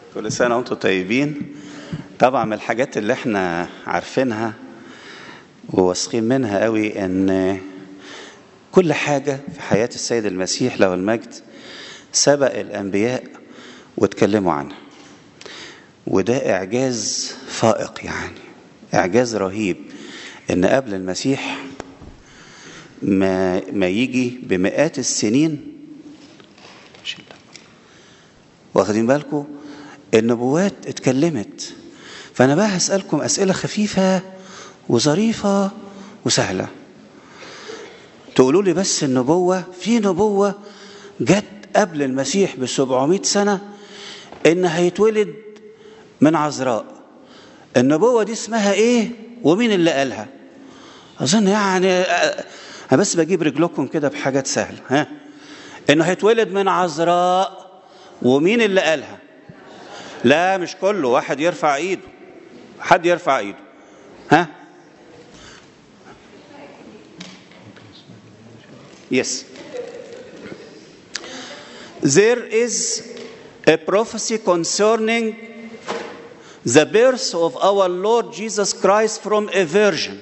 كل سنة وانتم طيبين طبعا من الحاجات اللي احنا عارفينها وواثقين منها قوي ان كل حاجة في حياة السيد المسيح له المجد سبق الأنبياء واتكلموا عنها وده إعجاز فائق يعني إعجاز رهيب إن قبل المسيح ما ما يجي بمئات السنين واخدين بالكم النبوات اتكلمت فأنا بقى هسألكم أسئلة خفيفة وظريفة وسهلة تقولوا لي بس النبوة في نبوة جت قبل المسيح ب 700 سنة إن هيتولد من عذراء النبوة دي اسمها إيه ومين اللي قالها أظن يعني أنا بس بجيب رجلكم كده بحاجات سهلة ها إنه هيتولد من عذراء ومين اللي قالها لا مش كله واحد يرفع ايده حد يرفع ايده ها Yes. There is a prophecy concerning the birth of our Lord Jesus Christ from a virgin.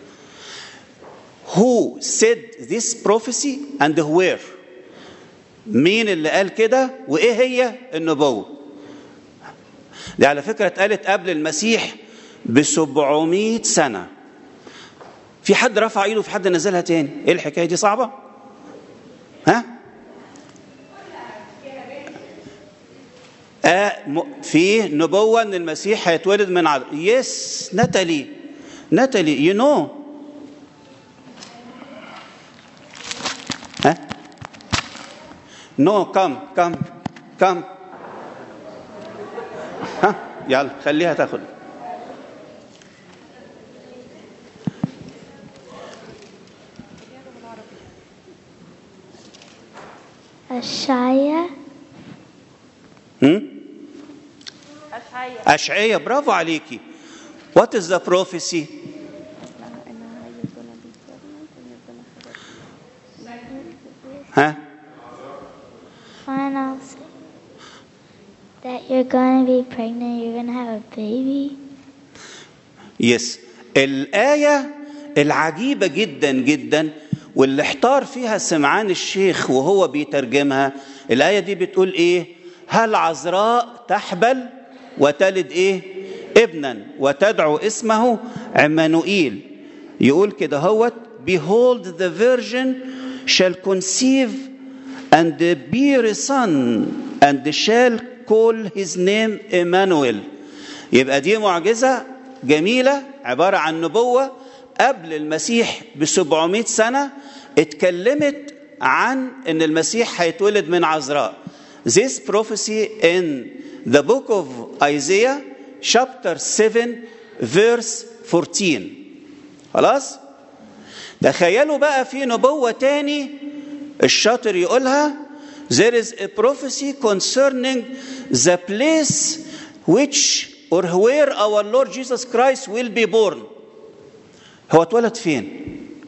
Who said this prophecy and where? مين اللي قال كده وايه هي النبوه دي على فكره اتقالت قبل المسيح ب 700 سنه في حد رفع ايده في حد نزلها تاني ايه الحكايه دي صعبه ها آه م- في نبوه ان المسيح هيتولد من عذراء يس ناتالي ناتالي يو نو ها نو كم كم كم ها يلا خليها تاخد أشعيا هم؟ أشعية برافو عليكي What is the prophecy? ها find out that you're going to be pregnant, you're going to have a baby. يس الآية العجيبة جدا جدا واللي احتار فيها سمعان الشيخ وهو بيترجمها الآية دي بتقول إيه هل عذراء تحبل وتلد إيه ابنا وتدعو اسمه عمانوئيل يقول كده هوت behold the virgin shall conceive and bear a son and shall call his name Emmanuel يبقى دي معجزة جميلة عبارة عن نبوة قبل المسيح ب 700 سنة اتكلمت عن ان المسيح هيتولد من عذراء. This prophecy in the book of Isaiah chapter 7 verse 14. خلاص؟ تخيلوا بقى في نبوة تاني الشاطر يقولها There is a prophecy concerning the place which or where our Lord Jesus Christ will be born. هو اتولد فين؟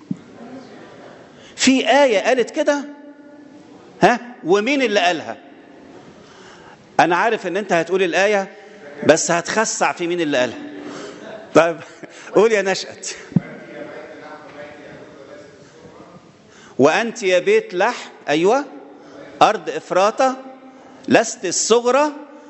في آية قالت كده؟ ها؟ ومين اللي قالها؟ أنا عارف إن أنت هتقول الآية بس هتخسع في مين اللي قالها. طيب قول يا نشأت. وأنت يا بيت لحم أيوه أرض إفراطة لست الصغرى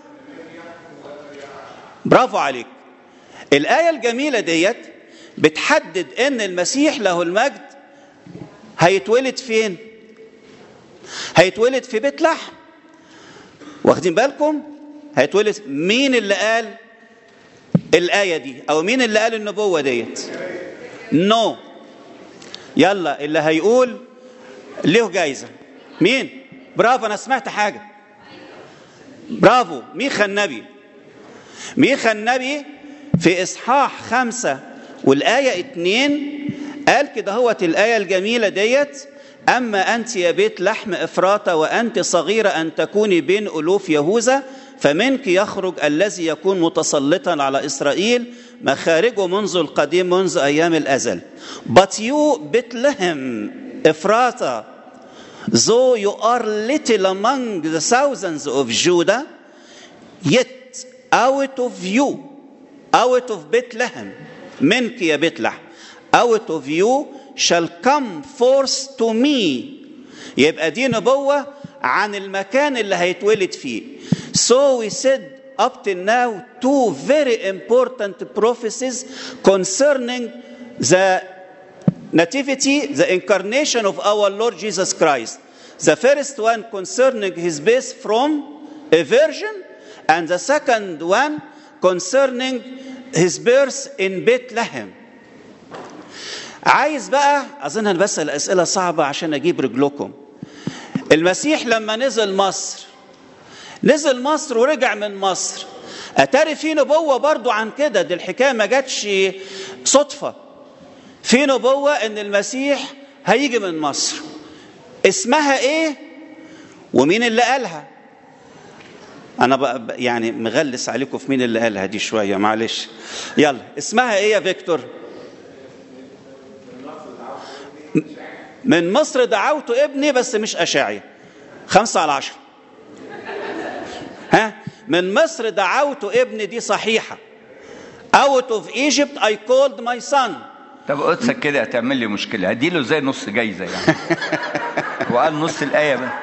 برافو عليك الآية الجميلة ديت بتحدد إن المسيح له المجد هيتولد فين؟ هيتولد في بيت لحم واخدين بالكم؟ هيتولد مين اللي قال الآية دي أو مين اللي قال النبوة ديت؟ نو no. يلا اللي هيقول له جايزة مين؟ برافو أنا سمعت حاجة برافو ميخا النبي ميخا النبي في إصحاح خمسة والآية اتنين قال كده هوت الآية الجميلة ديت أما أنت يا بيت لحم إفراطة وأنت صغيرة أن تكوني بين ألوف يهوذا فمنك يخرج الذي يكون متسلطا على إسرائيل مخارجه منذ القديم منذ أيام الأزل But you Bethlehem إفراطة though you are little among the thousands of Judah yet out of you out of Bethlehem منك يا بيتلحم out of you shall come forth to me يبقى دي نبوة عن المكان اللي هيتولد فيه so we said up till now two very important prophecies concerning the nativity, the incarnation of our Lord Jesus Christ. The first one concerning his birth from a virgin, and the second one concerning his birth in Bethlehem. عايز بقى اظن انا بسال اسئله صعبه عشان اجيب رجلكم المسيح لما نزل مصر نزل مصر ورجع من مصر اتاري في نبوه برضو عن كده دي الحكايه ما جاتش صدفه في نبوه ان المسيح هيجي من مصر اسمها ايه ومين اللي قالها انا بقى يعني مغلس عليكم في مين اللي قالها دي شويه معلش يلا اسمها ايه يا فيكتور من مصر دعوت ابني بس مش اشاعي خمسة على عشرة ها من مصر دعوت ابني دي صحيحة out of Egypt I called my son طب قدسك كده هتعمل لي مشكله هديله زي نص جايزه يعني وقال نص الايه بقى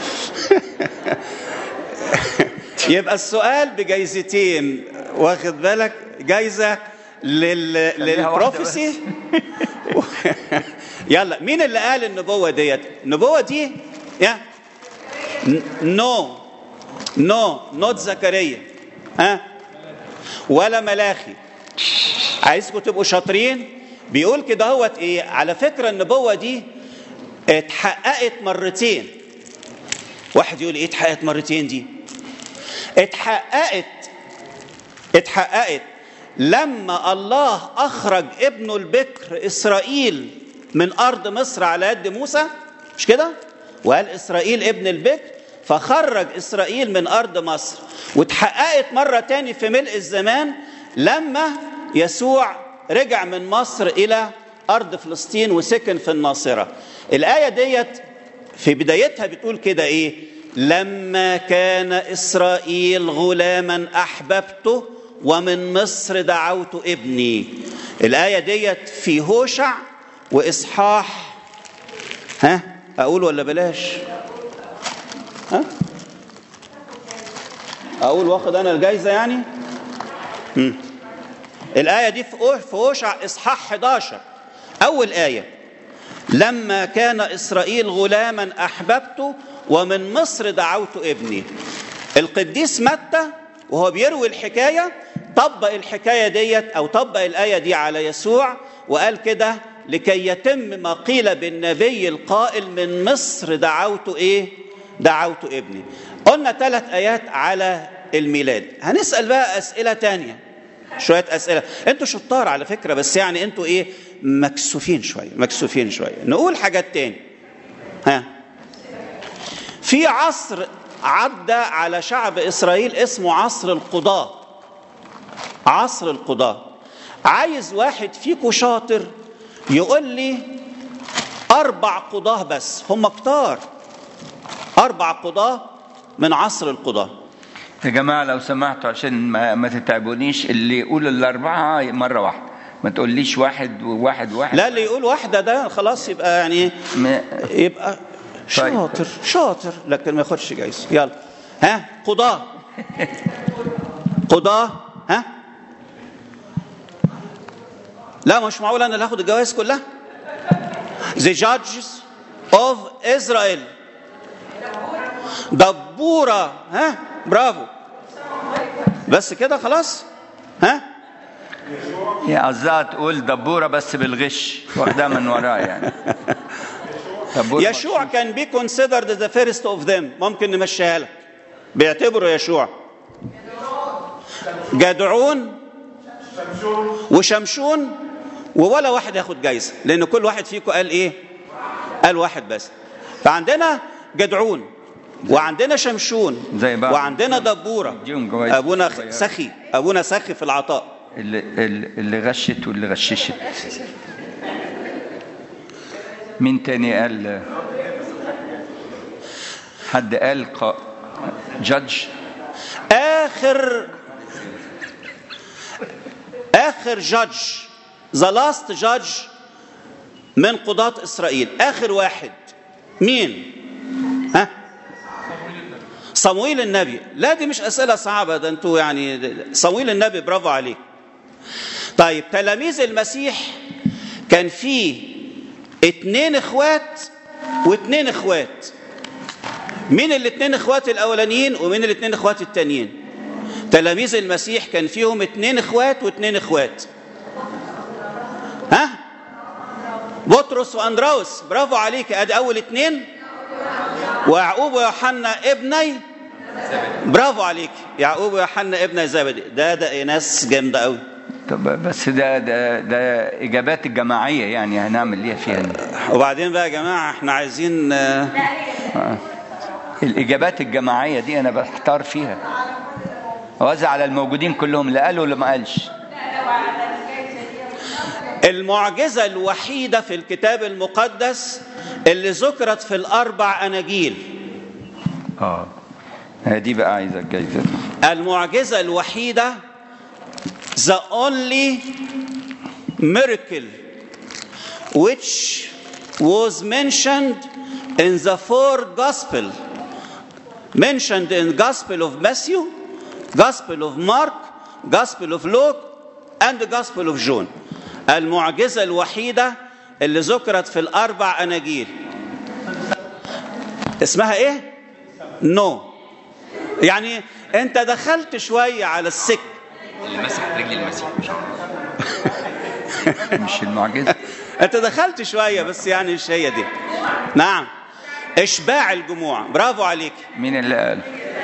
يبقى السؤال بجايزتين واخد بالك جايزة لل... خليها واحدة للبروفيسي يلا مين اللي قال النبوة ديت النبوة دي يا نو نو نوت زكريا ها ولا ملاخي عايزكم تبقوا شاطرين بيقول كده هوت ايه على فكرة النبوة دي اتحققت مرتين واحد يقول ايه اتحققت مرتين دي اتحققت اتحققت لما الله اخرج ابنه البكر اسرائيل من ارض مصر على يد موسى مش كده وقال اسرائيل ابن البكر فخرج اسرائيل من ارض مصر واتحققت مره تاني في ملء الزمان لما يسوع رجع من مصر الى ارض فلسطين وسكن في الناصره الايه ديت في بدايتها بتقول كده ايه لما كان اسرائيل غلاما احببته ومن مصر دعوت ابني الايه ديت في هوشع واصحاح ها اقول ولا بلاش ها اقول واخد انا الجايزه يعني مم. الايه دي في أوش- في هوشع اصحاح 11 اول ايه لما كان اسرائيل غلاما احببته ومن مصر دعوت ابني القديس متى وهو بيروي الحكايه طبق الحكايه ديت او طبق الايه دي على يسوع وقال كده لكي يتم ما قيل بالنبي القائل من مصر دعوت ايه دعوت ابني قلنا ثلاث ايات على الميلاد هنسال بقى اسئله تانية شويه اسئله انتوا شطار على فكره بس يعني انتوا ايه مكسوفين شويه مكسوفين شويه نقول حاجات تاني ها في عصر عدى على شعب اسرائيل اسمه عصر القضاه عصر القضاه عايز واحد فيكم شاطر يقول لي اربع قضاه بس هم كتار اربع قضاه من عصر القضاه يا جماعه لو سمحتوا عشان ما, ما تتعبونيش اللي يقول الاربعه مره واحده ما تقوليش واحد وواحد واحد لا اللي يقول واحده ده خلاص يبقى يعني ما يبقى شاطر شاطر لكن ما ياخدش جايزه يلا ها قضاه قضاه ها لا مش معقول انا اللي هاخد الجوائز كلها The judges of Israel دبورة ها برافو بس كده خلاص ها هي قصدها تقول دبوره بس بالغش واخدها من وراه يعني دبورة يشوع كان بي considered the first of them ممكن نمشيها لك بيعتبروا يشوع جدعون وشمشون وولا واحد ياخد جايزه لان كل واحد فيكم قال ايه قال واحد بس فعندنا جدعون وعندنا شمشون زي بعض. وعندنا دبوره اديهم جوايز ابونا صغيرة. سخي ابونا سخي في العطاء اللي, اللي اللي غشت واللي غششت مين تاني قال حد قال قا... جادج اخر اخر جادج ذا لاست جادج من قضاة اسرائيل اخر واحد مين ها صمويل النبي لا دي مش اسئله صعبه ده انتوا يعني صمويل النبي برافو عليك طيب تلاميذ المسيح كان فيه اتنين اخوات واتنين اخوات مين الاتنين اخوات الاولانيين ومين الاتنين اخوات التانيين تلاميذ المسيح كان فيهم اتنين اخوات واتنين اخوات ها بطرس واندراوس برافو عليك ادي اول اتنين ويعقوب ويوحنا ابني برافو عليك يعقوب ويوحنا ابني زبدي ده ده ناس جامده قوي طب بس ده ده ده اجابات الجماعيه يعني هنعمل ايه فيها دي؟ وبعدين بقى يا جماعه احنا عايزين آه، آه. الاجابات الجماعيه دي انا بحتار فيها اوزع على الموجودين كلهم اللي قالوا ولا ما قالش المعجزه الوحيده في الكتاب المقدس اللي ذكرت في الاربع اناجيل اه هي دي بقى عايزه الجايزه المعجزه الوحيده the only miracle which was mentioned in the four gospel mentioned in gospel of Matthew gospel of Mark gospel of Luke and the gospel of John المعجزة الوحيدة اللي ذكرت في الأربع أناجيل اسمها إيه؟ نو no. يعني أنت دخلت شوية على السك اللي مسح رجل المسيح مش مش المعجزه أنت دخلت شوية بس يعني مش هي دي نعم إشباع الجموع برافو عليك مين اللي قال؟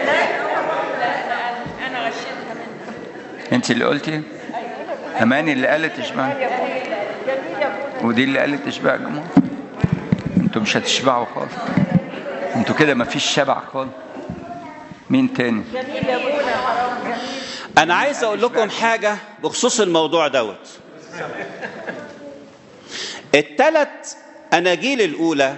انت اللي قلتي؟ اماني اللي قالت اشباع ودي اللي قالت اشباع الجمهور انتوا مش هتشبعوا خالص انتوا كده مفيش شبع خالص مين تاني؟ أنا عايز أقول لكم حاجة بخصوص الموضوع دوت الثلاث أناجيل الأولى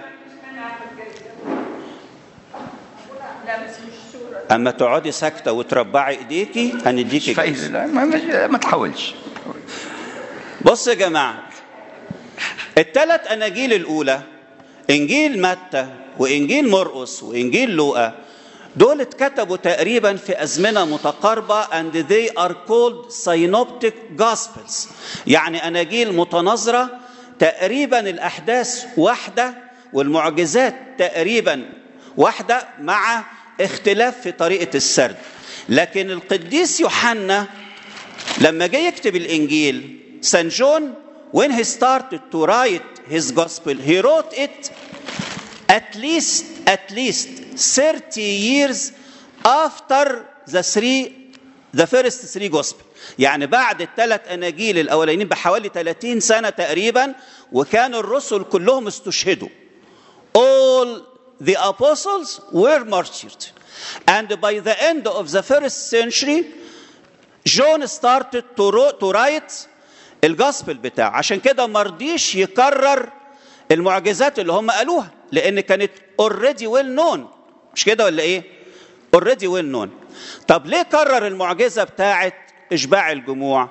أما تقعدي ساكتة وتربعي إيديكي هنديكي فايز جايزة لا ما, ما, ما تحاولش بص يا جماعة الثلاث أناجيل الأولى إنجيل متى وإنجيل مرقس وإنجيل لوقا دول اتكتبوا تقريبا في أزمنة متقاربة and they are called synoptic gospels يعني أناجيل متناظرة تقريبا الأحداث واحدة والمعجزات تقريبا واحدة مع اختلاف في طريقة السرد لكن القديس يوحنا لما جه يكتب الإنجيل سان جون when he started to write his gospel he wrote it at least at least 30 years after the three the first three gospel يعني بعد الثلاث اناجيل الاولانيين بحوالي 30 سنه تقريبا وكان الرسل كلهم استشهدوا all the apostles were martyred and by the end of the first century John started to, ro- to write الجاسبل بتاعه عشان كده ما رضيش يكرر المعجزات اللي هم قالوها لان كانت اوريدي ويل نون مش كده ولا ايه اوريدي ويل نون طب ليه كرر المعجزه بتاعه اشباع الجموع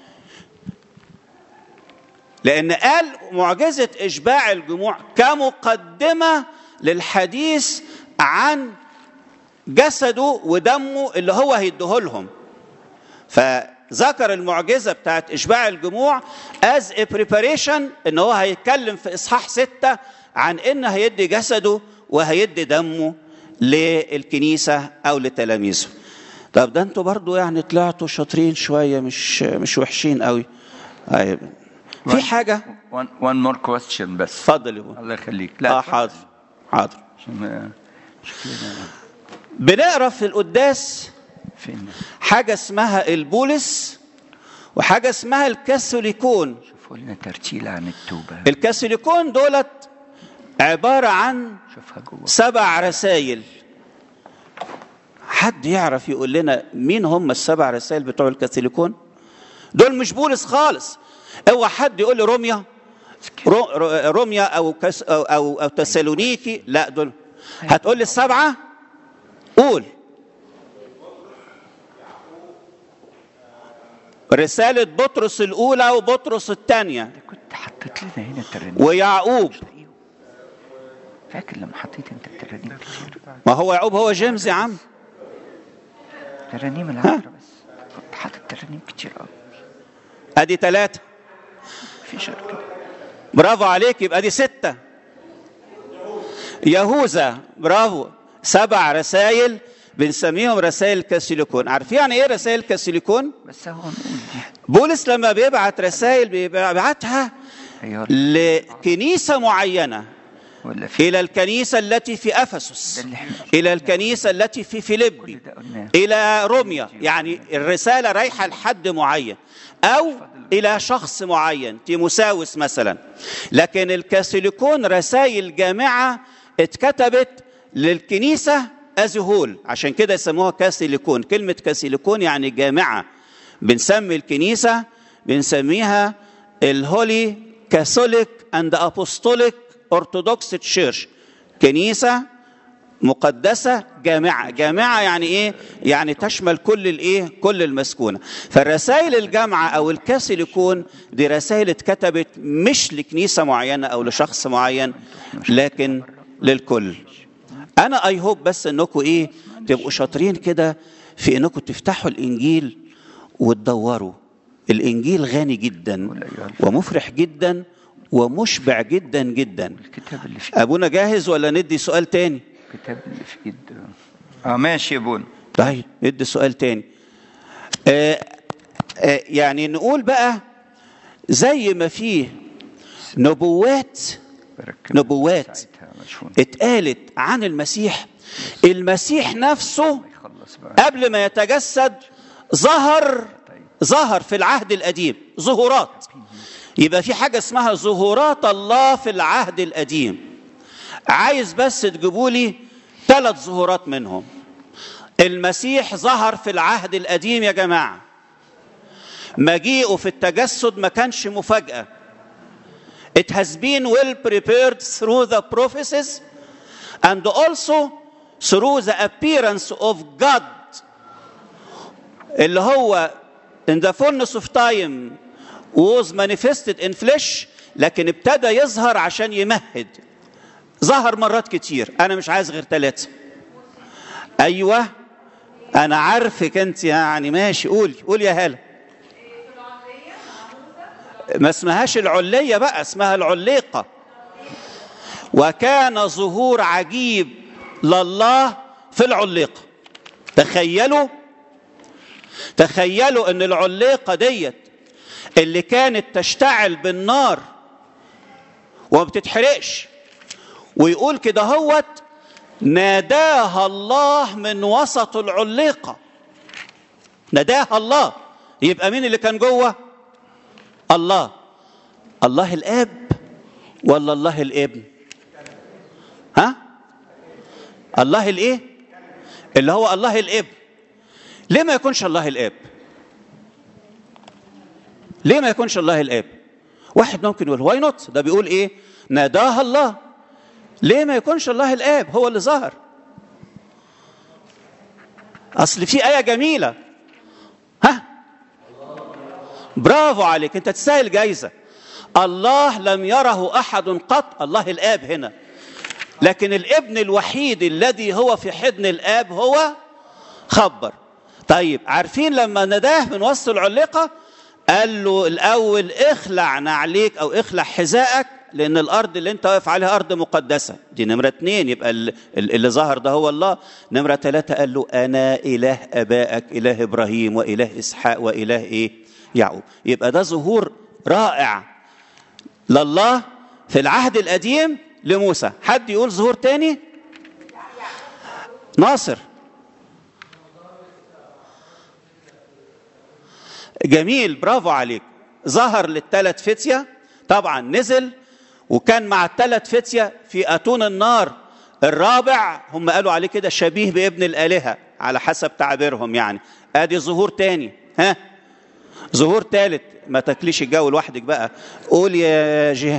لان قال معجزه اشباع الجموع كمقدمه للحديث عن جسده ودمه اللي هو هيديه لهم فذكر المعجزه بتاعت اشباع الجموع از a preparation ان هو هيتكلم في اصحاح ستة عن ان هيدي جسده وهيدي دمه للكنيسه او لتلاميذه طب ده انتوا برضو يعني طلعتوا شاطرين شويه مش مش وحشين قوي طيب في حاجه one, one more question بس اتفضل يا ابو الله يخليك اه حاضر حاضر عشان ما- شكلنا بنقرا في القداس فين حاجه اسمها البولس وحاجه اسمها الكاثوليكون شوفوا لنا ترتيل عن التوبه الكاثوليكون دولت عباره عن شوفها جوه سبع رسائل حد يعرف يقول لنا مين هم السبع رسائل بتوع الكاثوليكون دول مش بولس خالص اوعى حد يقول لي روميا رو- رو- روميا او كس او او, أو تسالونيكي لا دول هتقول لي السبعه قول رسالة بطرس الأولى وبطرس الثانية كنت حطيت لنا هنا ترانيم ويعقوب فاكر لما حطيت انت الترانيم كتير ما هو يعقوب هو جيمس يا عم ترانيم العذراء بس كنت حاطط ترانيم كتير قوي ادي ثلاثة مفيش غير كده برافو عليك يبقى دي ستة يهوذا برافو سبع رسائل بنسميهم رسائل كاسيليكون عارفين يعني ايه رسائل كاسيليكون بس هو نقول دي بولس لما بيبعت رسائل بيبعتها ايوه لكنيسة معينة ولا في إلى الكنيسة التي في أفسس ده اللي احنا إلى الكنيسة التي في فيليبي كل ده قلناه إلى روميا يعني الرسالة رايحة لحد معين أو إلى شخص معين تيموساوس مثلا لكن الكاثوليكون رسائل جامعة اتكتبت للكنيسة أزهول عشان كده يسموها كاثوليكون كلمة كاثوليكون يعني جامعة بنسمي الكنيسة بنسميها الهولي كاثوليك اند ابوستوليك ارثوذكس تشيرش كنيسة مقدسة جامعة جامعة يعني ايه يعني تشمل كل الايه كل المسكونة فالرسائل الجامعة او الكاثوليكون دي رسائل اتكتبت مش لكنيسة معينة او لشخص معين لكن للكل انا اي هوب بس انكم ايه تبقوا شاطرين كده في انكم تفتحوا الانجيل وتدوروا الانجيل غني جدا ومفرح جدا ومشبع جدا جدا الكتاب اللي في ابونا جاهز ولا ندي سؤال تاني الكتاب اللي في ايد اه ماشي يا بون طيب ندي سؤال تاني آه آه يعني نقول بقى زي ما فيه نبوات بركب نبوات ساعتها مشهور اتقالت عن المسيح المسيح نفسه يخلص بقى قبل ما يتجسد ظهر ظهر في العهد القديم ظهورات يبقى في حاجة اسمها ظهورات الله في العهد القديم عايز بس تجيبوا لي ثلاث ظهورات منهم المسيح ظهر في العهد القديم يا جماعة مجيئه في التجسد ما كانش مفاجأة It has been well prepared through the prophecies and also through the appearance of God اللي هو in the fullness of time was manifested in flesh لكن ابتدى يظهر عشان يمهد ظهر مرات كتير انا مش عايز غير ثلاثة ايوه انا عارفك انت يعني ماشي قولي قولي يا هلا ما اسمهاش العلية بقى اسمها العليقة وكان ظهور عجيب لله في العليقة تخيلوا تخيلوا ان العليقة ديت اللي كانت تشتعل بالنار وما بتتحرقش ويقول كده هوت ناداها الله من وسط العليقة ناداها الله يبقى مين اللي كان جوه الله الله الاب ولا الله الابن ها الله الايه اللي هو الله الابن ليه ما يكونش الله الاب ليه ما يكونش الله الاب واحد ممكن يقول واي نوت ده بيقول ايه ناداها الله ليه ما يكونش الله الاب هو اللي ظهر اصل في ايه جميله ها برافو عليك انت تستاهل جايزه الله لم يره احد قط الله الاب هنا لكن الابن الوحيد الذي هو في حضن الاب هو خبر طيب عارفين لما نداه من وسط العليقه قال له الاول اخلع نعليك او اخلع حذائك لان الارض اللي انت واقف عليها ارض مقدسه دي نمره اتنين يبقى ال- ال- اللي ظهر ده هو الله نمره ثلاثه قال له انا اله ابائك اله ابراهيم واله اسحاق واله ايه يعقوب يبقى ده ظهور رائع لله في العهد القديم لموسى حد يقول ظهور تاني ناصر جميل برافو عليك ظهر للثلاث فتية طبعا نزل وكان مع الثلاث فتية في أتون النار الرابع هم قالوا عليه كده شبيه بابن الآلهة على حسب تعبيرهم يعني ادي ظهور تاني ها ظهور ثالث ما تاكليش الجو لوحدك بقى قول يا جيهان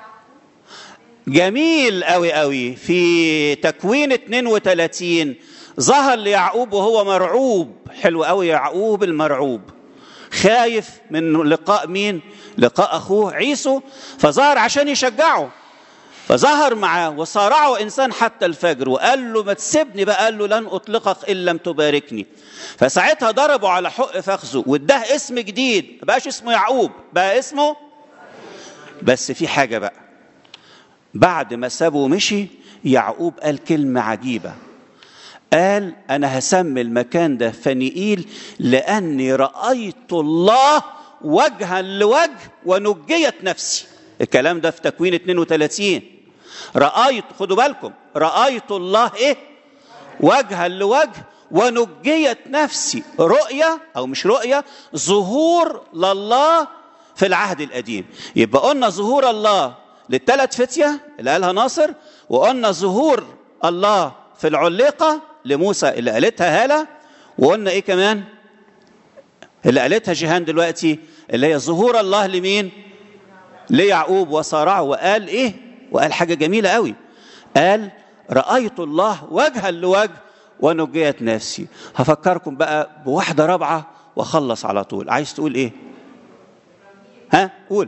جميل قوي قوي في تكوين 32 ظهر ليعقوب وهو مرعوب حلو قوي يعقوب المرعوب خايف من لقاء مين لقاء اخوه عيسو فظهر عشان يشجعه فظهر معاه وصارعه انسان حتى الفجر وقال له ما تسيبني بقى قال له لن اطلقك ان لم تباركني فساعتها ضربوا على حق فخذه واداه اسم جديد ما بقاش اسمه يعقوب بقى اسمه بس في حاجه بقى بعد ما سابه ومشي يعقوب قال كلمه عجيبه قال انا هسمي المكان ده فنيئيل لاني رايت الله وجها لوجه ونجيت نفسي الكلام ده في تكوين 32 رأيت خدوا بالكم رأيت الله ايه وجها لوجه ونجيت نفسي رؤية أو مش رؤية ظهور لله في العهد القديم يبقى قلنا ظهور الله للثلاث فتية اللي قالها ناصر وقلنا ظهور الله في العليقة لموسى اللي قالتها هالة وقلنا ايه كمان اللي قالتها جيهان دلوقتي اللي هي ظهور الله لمين ليعقوب وصارعه وقال ايه وقال حاجه جميله قوي قال رايت الله وجها لوجه ونجيت نفسي هفكركم بقى بواحده رابعه واخلص على طول عايز تقول ايه ها قول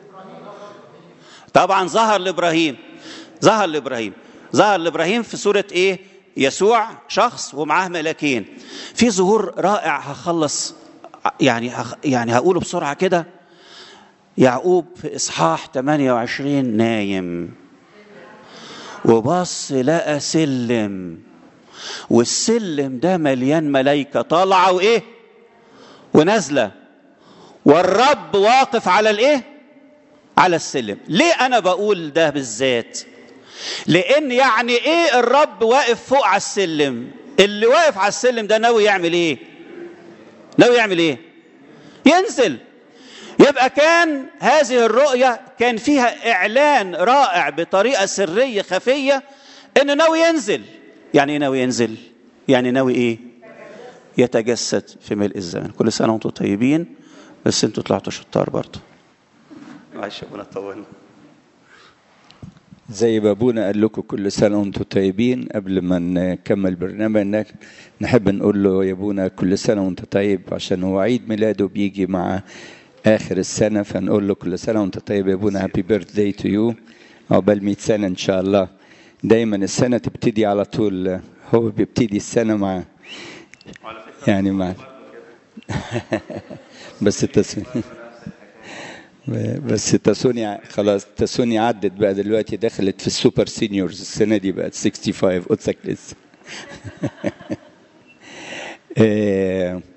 طبعا ظهر لابراهيم ظهر لابراهيم ظهر لابراهيم في سوره ايه يسوع شخص ومعاه ملاكين في ظهور رائع هخلص يعني هخ يعني هقوله بسرعه كده يعقوب في اصحاح 28 نايم وبص لقى سلم والسلم ده مليان ملايكه طالعه وايه ونازله والرب واقف على الايه على السلم ليه انا بقول ده بالذات لان يعني ايه الرب واقف فوق على السلم اللي واقف على السلم ده ناوي يعمل ايه ناوي يعمل ايه ينزل يبقى كان هذه الرؤية كان فيها إعلان رائع بطريقة سرية خفية إنه ناوي ينزل يعني إيه ناوي ينزل؟ يعني ناوي إيه؟ يتجسد في ملء الزمن كل سنة وأنتم طيبين بس أنتوا طلعتوا شطار برضه معلش يا ابونا طولنا زي ما ابونا قال لكم كل سنه وانتم طيبين قبل ما نكمل برنامجنا نحب نقول له يا ابونا كل سنه وانت طيب عشان هو عيد ميلاده بيجي مع اخر السنه فنقول له كل سنه وانت طيب يا ابونا هابي بيرث داي تو يو عقبال 100 سنه ان شاء الله دايما السنه تبتدي على طول هو بيبتدي السنه مع يعني مع بس التسويق بس تاسوني خلاص تاسوني عدت بقى دلوقتي دخلت في السوبر سينيورز السنه دي بقت 65 قدسك لسه